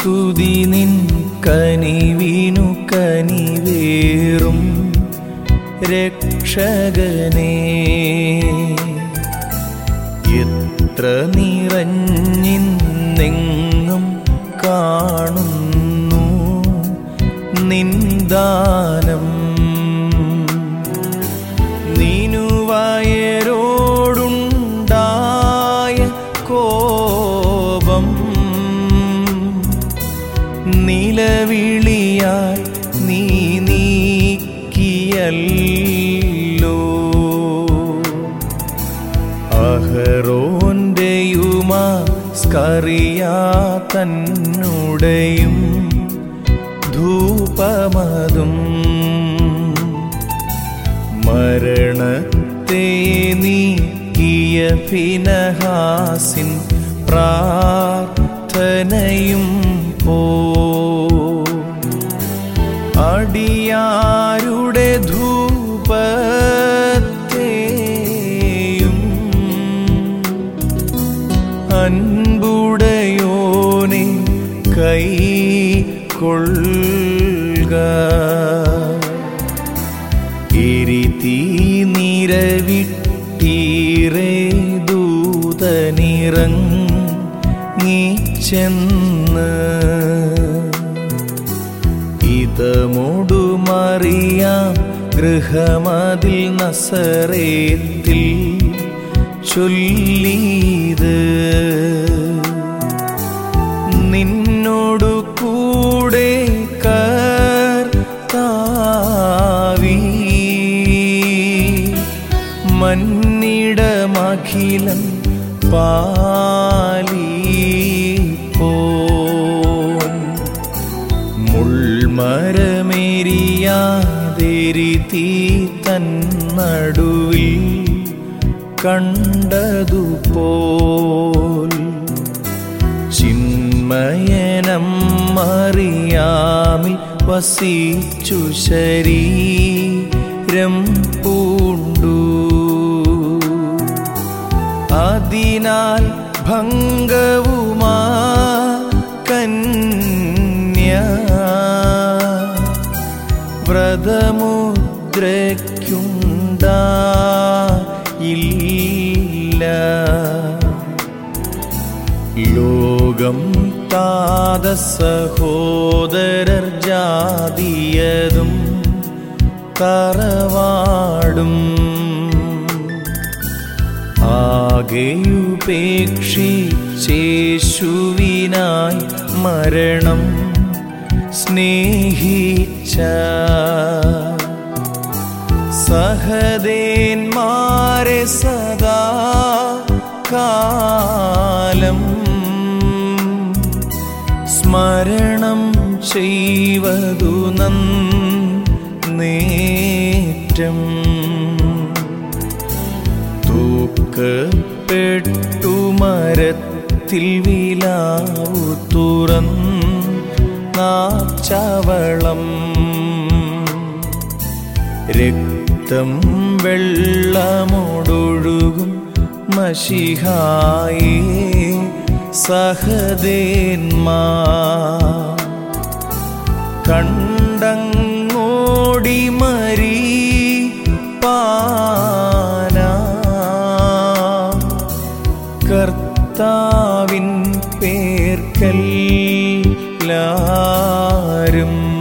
സ്തുതി നിൻ കനിവിനു കനിവേറും രക്ഷകനേ എത്ര നിറഞ്ഞിന്നെങ്ങും കാണുന്നു നിന്ദാനം നീനുവയരോടുണ്ടായ കോപം നിലവിളിയായി നീ നീക്കിയല്ലോ അഹറോന്റെയുമാ സ്കറിയാ തന്നുടെയും ധൂപമതും മരണത്തെ നീക്കിയ ഫിനഹാസിൻ പ്രാർത്ഥനയും പോ അടിയാരുടെ ധൂപത്തെയും അൻപുടയോനെ കൈ കൊള്ളുക എരിതീ നിരവിട്ടീറേ ദൂതനിറങ്ങിച്ചെന്ന് ഇതമൊടുമറിയാം ഗൃഹമതിൽ നസറേത്തിൽ ചൊല്ലീത് നിന്നോടു കൂടെ കർത്താവീ മന്നിടമഖിലം പാലിപ്പോൻ മുൾമരമേരിയാതെരിതീ തന്നടുവിൽ കണ്ടതുപോൽ ചിന്മയനം മറിയാമിൽ വസിച്ചു ശരീരം പൂണ്ടു അതിനാൽ ഭംഗവുമാ കന്യ വ്രതമുദ്രയ്ക്കുണ്ടായില്ല ലോകം താത സഹോദരർ ജാതിയതും തറവാടും ആകെയുപേക്ഷിച്ചേശുവിനായി മരണം സ്നേഹിച്ച സഹദേന്മാരെ സദാ കാലം സ്മരണം ചെയ്വതു നന്നേറ്റം തൂക്കപ്പെട്ടു മരത്തിൽ വിലാവു തുറന്നാച്ചവളം രക്തം വെള്ളമോടൊഴുകും മഷിഹായേ സഹദേന്മാ കണ്ടങ്ങോടി മരി പാന കർത്താവിൻ പേർക്കെല്ലാരും